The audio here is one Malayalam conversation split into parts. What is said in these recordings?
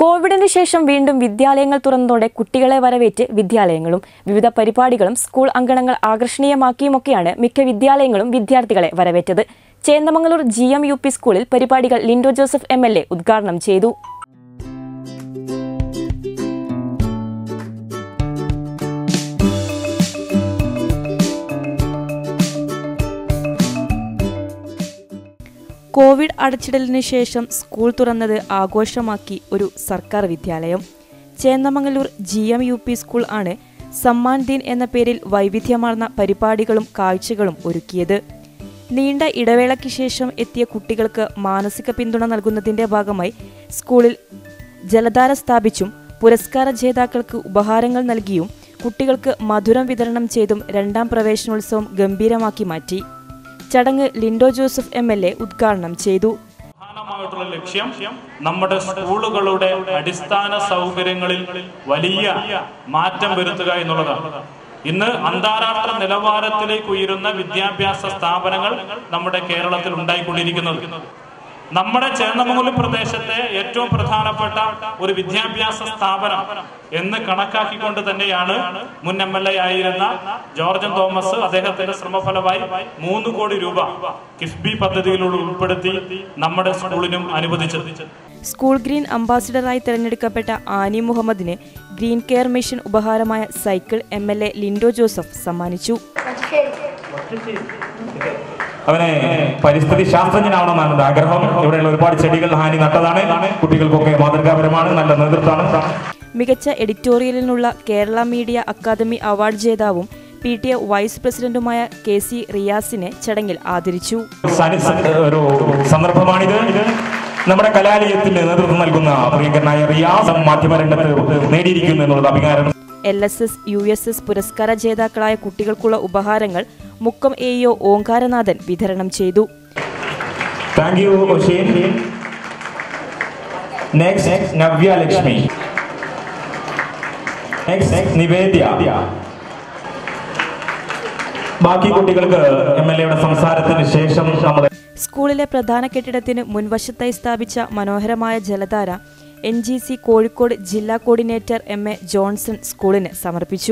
കോവിഡിന് ശേഷം വീണ്ടും വിദ്യാലയങ്ങൾ തുറന്നതോടെ കുട്ടികളെ വരവേറ്റ് വിദ്യാലയങ്ങളും വിവിധ പരിപാടികളും സ്കൂൾ അങ്കണങ്ങൾ ആകർഷണീയമാക്കിയുമൊക്കെയാണ് മിക്ക വിദ്യാലയങ്ങളും വിദ്യാർത്ഥികളെ വരവേറ്റത് Chendamangalur G M U P സ്കൂളിൽ പരിപാടികൾ Linto Joseph M L A ഉദ്ഘാടനം ചെയ്തു കോവിഡ് അടച്ചിടലിന് ശേഷം സ്കൂൾ തുറന്നത് ആഘോഷമാക്കി ഒരു സർക്കാർ വിദ്യാലയം Chendamangalur G M U P school ആണ് സമ്മാൻ ദിൻ എന്ന പേരിൽ വൈവിധ്യമാർന്ന പരിപാടികളും കാഴ്ചകളും ഒരുക്കിയത് നീണ്ട ഇടവേളയ്ക്ക് ശേഷം എത്തിയ കുട്ടികൾക്ക് മാനസിക പിന്തുണ നൽകുന്നതിന്റെ ഭാഗമായി സ്കൂളിൽ ജലധാര സ്ഥാപിച്ചും പുരസ്കാര ജേതാക്കൾക്ക് ഉപഹാരങ്ങൾ നൽകിയും കുട്ടികൾക്ക് മധുരം വിതരണം ചെയ്തും രണ്ടാം പ്രവേശനോത്സവം ഗംഭീരമാക്കി മാറ്റി ചടങ്ങ് Linto Joseph M L A ഉദ്ഘാടനം ചെയ്തു പ്രധാനമായിട്ടുള്ള ലക്ഷ്യം നമ്മുടെ സ്കൂളുകളുടെ അടിസ്ഥാന സൗകര്യങ്ങളിൽ വലിയ മാറ്റം വരുത്തുക എന്നുള്ളതാണ് ഇന്ന് അന്താരാഷ്ട്ര നിലവാരത്തിലേക്ക് ഉയരുന്ന വിദ്യാഭ്യാസ സ്ഥാപനങ്ങൾ നമ്മുടെ കേരളത്തിൽ ഉണ്ടായിക്കൊണ്ടിരിക്കുന്നത് നമ്മുടെ ചേന്നമംഗലം പ്രദേശത്തെ ഏറ്റവും പ്രധാനപ്പെട്ട ഒരു വിദ്യാഭ്യാസ സ്ഥാപനം എന്ന് കണക്കാക്കിക്കൊണ്ട് തന്നെയാണ് മുൻ എം എൽ എ ആയിരുന്ന ജോർജൻ തോമസ് അദ്ദേഹത്തിന്റെ ശ്രമഫലമായി മൂന്ന് കോടി രൂപ കിഫ്ബി പദ്ധതിയിലൂടെ ഉൾപ്പെടുത്തി നമ്മുടെ സ്കൂളിനും അനുവദിച്ചത് സ്കൂൾ ഗ്രീൻ അംബാസിഡറായി തിരഞ്ഞെടുക്കപ്പെട്ട ആനി മുഹമ്മദിന് ഗ്രീൻ കെയർ മിഷൻ ഉപഹാരമായ cycle M L A Linto Joseph സമ്മാനിച്ചു അവനെ പരിസ്ഥിതി ശാസ്ത്രജ്ഞനാവണമെന്നാണ് എൻ്റെ ആഗ്രഹം ഇവിടെയുള്ള ഒരുപാട് ചെടികൾ ഹാനി നട്ടതാണ് കുട്ടികൾക്കൊക്കെ മാതൃകാപരമാണ് നല്ല നേതൃത്വമാണ് മികച്ച എഡിറ്റോറിയലിനുള്ള കേരള മീഡിയ അക്കാദമി അവാർഡ് ജേതാവും പി ടി എ വൈസ് പ്രസിഡന്റുമായ കെ സി റിയാസിനെ ചടങ്ങിൽ ആദരിച്ചു സനി- സ- ഒരു സന്ദർഭമാണിത് നമ്മുടെ കലാലയത്തിന് നേതൃത്വം നൽകുന്ന പ്രിയങ്കരനായ റിയാസ് മാധ്യമരംഗത്ത് നേടിയിരിക്കുന്നു എന്നുള്ളത് അഭികാരം L S S U S S പുരസ്കാര ജേതാക്കളായ കുട്ടികൾക്കുള്ള ഉപഹാരങ്ങൾ മുക്കം എ ഇഒ ഓങ്കാരനാഥൻ വിതരണം ചെയ്തു thank you Oshin next Navya Lakshmi next Nivedya ബാക്കി കുട്ടികൾക്ക് എം എൽ എയുടെ സംസാരത്തിന് ശേഷം നമ്മൾ സ്കൂളിലെ പ്രധാന കെട്ടിടത്തിന് മുൻവശത്തായി സ്ഥാപിച്ച മനോഹരമായ ജലധാര എൻ ജി സി കോഴിക്കോട് ജില്ലാ കോർഡിനേറ്റർ എം എ ജോൺസൺ സ്കൂളിന് സമർപ്പിച്ചു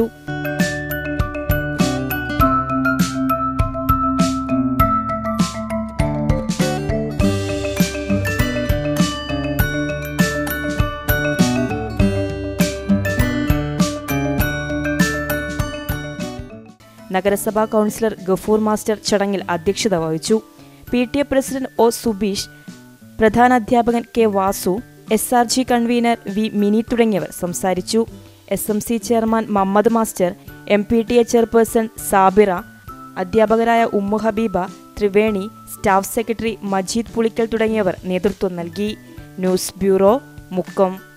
നഗരസഭാ കൗൺസിലർ ഗഫൂർ മാസ്റ്റർ ചടങ്ങിൽ അധ്യക്ഷത വഹിച്ചു P T A president O Subeesh പ്രധാനാധ്യാപകൻ K Vasu S R G convener V Mini തുടങ്ങിയവർ സംസാരിച്ചു S M C chairman Mammad master M P T A chairperson Sabira അധ്യാപകരായ ഉമ്മു ഹബീബ ത്രിവേണി സ്റ്റാഫ് സെക്രട്ടറി മജീദ് പുളിക്കൽ തുടങ്ങിയവർ നേതൃത്വം നൽകി ന്യൂസ് ബ്യൂറോ മുക്കം